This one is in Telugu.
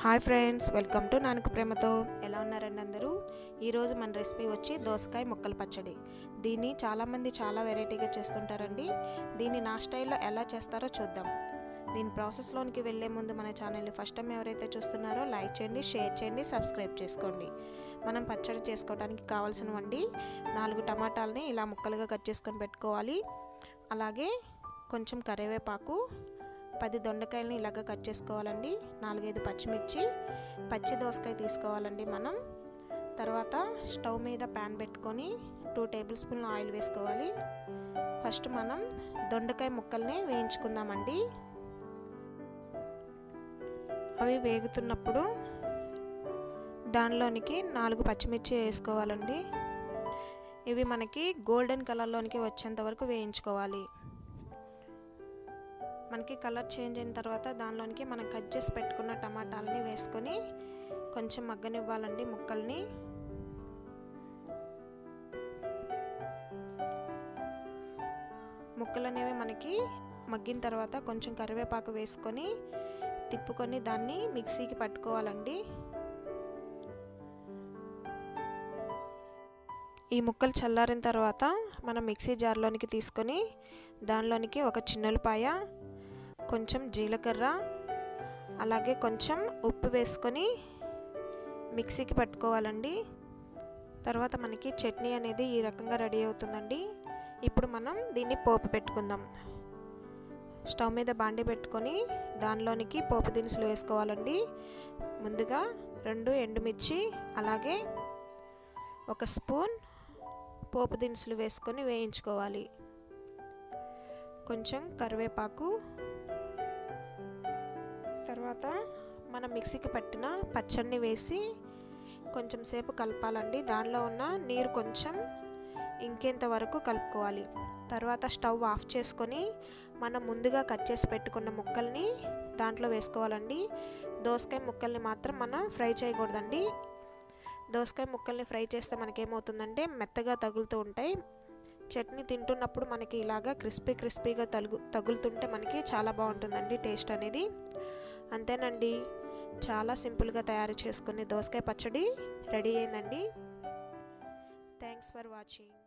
హాయ్ ఫ్రెండ్స్ వెల్కమ్ టు నానక ప్రేమతో ఎలా ఉన్నారండి అందరూ ఈరోజు మన రెసిపీ వచ్చి దోసకాయ ముక్కల పచ్చడి దీన్ని చాలామంది చాలా వెరైటీగా చేస్తుంటారండి దీన్ని నా స్టైల్లో ఎలా చేస్తారో చూద్దాం దీని ప్రాసెస్లోనికి వెళ్ళే ముందు మన ఛానల్ని ఫస్ట్ టైం ఎవరైతే చూస్తున్నారో లైక్ చేయండి షేర్ చేయండి సబ్స్క్రైబ్ చేసుకోండి మనం పచ్చడి చేసుకోవడానికి కావాల్సినవండి నాలుగు టమాటాలని ఇలా ముక్కలుగా కట్ చేసుకొని పెట్టుకోవాలి అలాగే కొంచెం కరివేపాకు పది దొండకాయలని ఇలాగ కట్ చేసుకోవాలండి నాలుగైదు పచ్చిమిర్చి పచ్చి దోసకాయ తీసుకోవాలండి మనం తర్వాత స్టవ్ మీద ప్యాన్ పెట్టుకొని టూ టేబుల్ స్పూన్ల ఆయిల్ వేసుకోవాలి ఫస్ట్ మనం దొండకాయ ముక్కల్ని వేయించుకుందామండి అవి వేగుతున్నప్పుడు దానిలోనికి నాలుగు పచ్చిమిర్చి వేసుకోవాలండి ఇవి మనకి గోల్డెన్ కలర్లోనికి వచ్చేంత వరకు వేయించుకోవాలి మనకి కలర్ చేంజ్ అయిన తర్వాత దానిలోనికి మనం కట్ చేసి పెట్టుకున్న టమాటాలని వేసుకొని కొంచెం మగ్గనివ్వాలండి ముక్కల్ని ముక్కలు అనేవి మనకి మగ్గిన తర్వాత కొంచెం కరివేపాకు వేసుకొని తిప్పుకొని దాన్ని మిక్సీకి పట్టుకోవాలండి ఈ ముక్కలు చల్లారిన తర్వాత మనం మిక్సీ జార్లోనికి తీసుకొని దానిలోనికి ఒక చిన్నపాయ కొంచెం జీలకర్ర అలాగే కొంచెం ఉప్పు వేసుకొని మిక్సీకి పట్టుకోవాలండి తర్వాత మనకి చట్నీ అనేది ఈ రకంగా రెడీ అవుతుందండి ఇప్పుడు మనం దీన్ని పోపు పెట్టుకుందాం స్టవ్ మీద బాండి పెట్టుకొని దానిలోనికి పోపు దినుసులు వేసుకోవాలండి ముందుగా రెండు ఎండుమిర్చి అలాగే ఒక స్పూన్ పోపు దినుసులు వేసుకొని వేయించుకోవాలి కొంచెం కరివేపాకు తర్వాత మనం మిక్సీకి పట్టిన పచ్చడిని వేసి కొంచెం సేపు కలపాలండి దానిలో ఉన్న నీరు కొంచెం ఇంకేంత వరకు కలుపుకోవాలి తర్వాత స్టవ్ ఆఫ్ చేసుకొని మనం ముందుగా కట్ చేసి పెట్టుకున్న ముక్కల్ని దాంట్లో వేసుకోవాలండి దోసకాయ ముక్కల్ని మాత్రం మనం ఫ్రై చేయకూడదండి దోసకాయ ముక్కల్ని ఫ్రై చేస్తే మనకేమవుతుందంటే మెత్తగా తగులుతూ ఉంటాయి చట్నీ తింటున్నప్పుడు మనకి ఇలాగా క్రిస్పీ క్రిస్పీగా తగులు తగులుతుంటే మనకి చాలా బాగుంటుందండి టేస్ట్ అనేది అంతేనండి చాలా సింపుల్గా తయారు చేసుకునే దోసకాయ పచ్చడి రెడీ అయిందండి థ్యాంక్స్ ఫర్ వాచింగ్